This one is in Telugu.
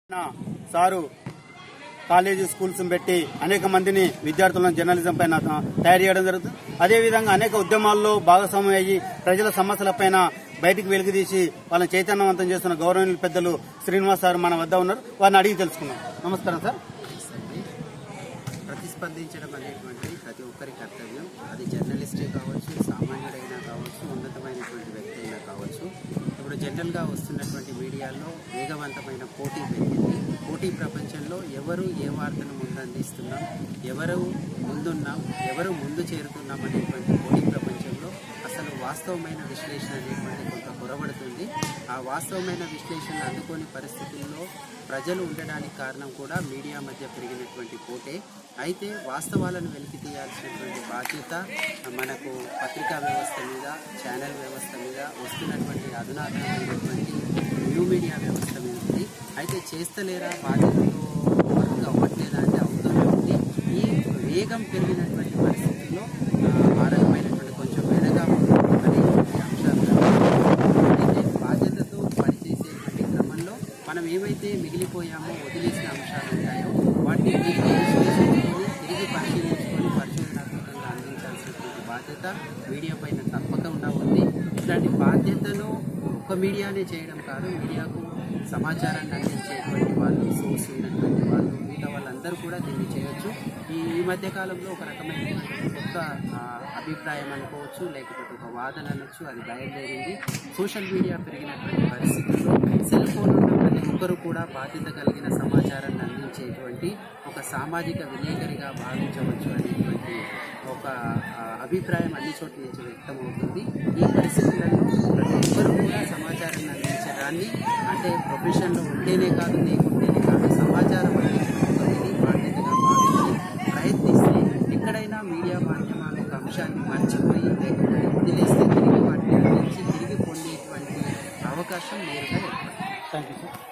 నా సారు కాలేజీ స్కూల్స్ పెట్టి అనేక మందిని విద్యార్థులను జర్నలిజం పైన తయారు చేయడం జరుగుతుంది అదేవిధంగా అనేక ఉద్యమాల్లో భాగస్వామ్యం అయ్యి ప్రజల సమస్యలపైన బయటికి వెలుగుదీసి వాళ్ళని చైతన్యవంతం చేస్తున్న గౌరవనీయుల పెద్దలు శ్రీనివాస్ సార్ మన వద్ద ఉన్నారు వారిని అడిగి తెలుసుకుందాం నమస్కారం సార్ ప్రతిస్పందించడం అనేటువంటిది ప్రతి ఒక్కరి కర్తవ్యం అది జర్నలిస్టే కావచ్చు సామాన్యుడైనా కావచ్చు ఉన్నతమైనటువంటి వ్యక్తి అయినా కావచ్చు ఇప్పుడు జనరల్గా వస్తున్నటువంటి మీడియాలో వేగవంతమైన పోటీ పెరిగింది పోటీ ప్రపంచంలో ఎవరు ఏ వార్తను ముందందిస్తున్నాం ఎవరు ముందున్నాం ఎవరు ముందు చేరుతున్నాం అనేటువంటి పోటీ ప్రపంచంలో అసలు వాస్తవమైన విశ్లేషణ అనేటువంటి కొంత కొరబడుతుంది ఆ వాస్తవమైన విశ్లేషణ అందుకోని పరిస్థితుల్లో ప్రజలు ఉండడానికి కారణం కూడా మీడియా మధ్య పెరిగినటువంటి పోటే అయితే వాస్తవాలను వెలికి తీయాల్సినటువంటి బాధ్యత మనకు పత్రికా వ్యవస్థ మీద ఛానల్ వ్యవస్థ మీద వస్తున్నటువంటి అధునాతనమైనటువంటి న్యూ మీడియా వ్యవస్థ మీద ఉంది అయితే చేస్తలేరా బాధ్యతతో వర్క్ అవ్వట్లేదా అంటే అవుతూనే ఉంది ఈ వేగం పెరిగినటువంటి పరిస్థితుల్లో ఆ, ఆ రకమైనటువంటి కొంచెం వెనక అనేటువంటి అంశాలు కనిపిస్తున్నాయి. అయితే బాధ్యతతో పనిచేసేటువంటి క్రమంలో మనం ఏవైతే మిగిలిపోయామో వదిలేసిన అంశాలు ఉంటాయో వాటిని తిరిగి విశ్లేషించుకొని తిరిగి పరిశీలించుకొని పరిశోధనాత్మకంగా అందించాల్సినటువంటి బాధ్యత మీడియా పైన తప్పకుండా ఉంది ఇట్లాంటి బాధ్యతను ఒక మీడియానే చేయడం కాదు మీడియాకు సమాచారాన్ని అందించేటువంటి వాళ్ళు సోర్స్ ఉన్నటువంటి వాళ్ళు మిగతా వాళ్ళందరూ కూడా దీన్ని చేయొచ్చు ఈ ఈ మధ్య కాలంలో ఒక రకమైనటువంటి కొత్త ఆ, అభిప్రాయం అనుకోవచ్చు లేకపోతే ఒక వాదన అనొచ్చు అది బయలుదేరింది సోషల్ మీడియా పెరిగినటువంటి పరిస్థితుల్లో సెల్ ఫోన్ ఉన్న ప్రతి ఒక్కరు కూడా బాధ్యత కలిగిన సమాచారాన్ని అందించేటువంటి ఒక సామాజిక విలేకరిగా భావించవచ్చు అనేటువంటి ఒక ఆ, అభిప్రాయం అన్ని చోట్ల నుంచి వ్యక్తమవుతుంది ఈ పరిస్థితులలో ప్రతి ఒక్కరు కూడా సమాచారాన్ని అందించడాన్ని అంటే ప్రొఫెషన్లో ఉంటేనే కాదు లేకుంటేనే కాదు సమాచారం అందించడం అనేది బాధ్యతగా భావించి ప్రయత్నిస్తే ఎక్కడైనా మీడియా మాధ్యమాలు ఒక అంశాన్ని మర్చిపోయి లేకపోతే వదిలేస్తే తిరిగి వాటిని అందించి తిరిగి పొందేటువంటి అవకాశం నేరుగా ఏర్పడుతుంది థ్యాంక్ యూ సార్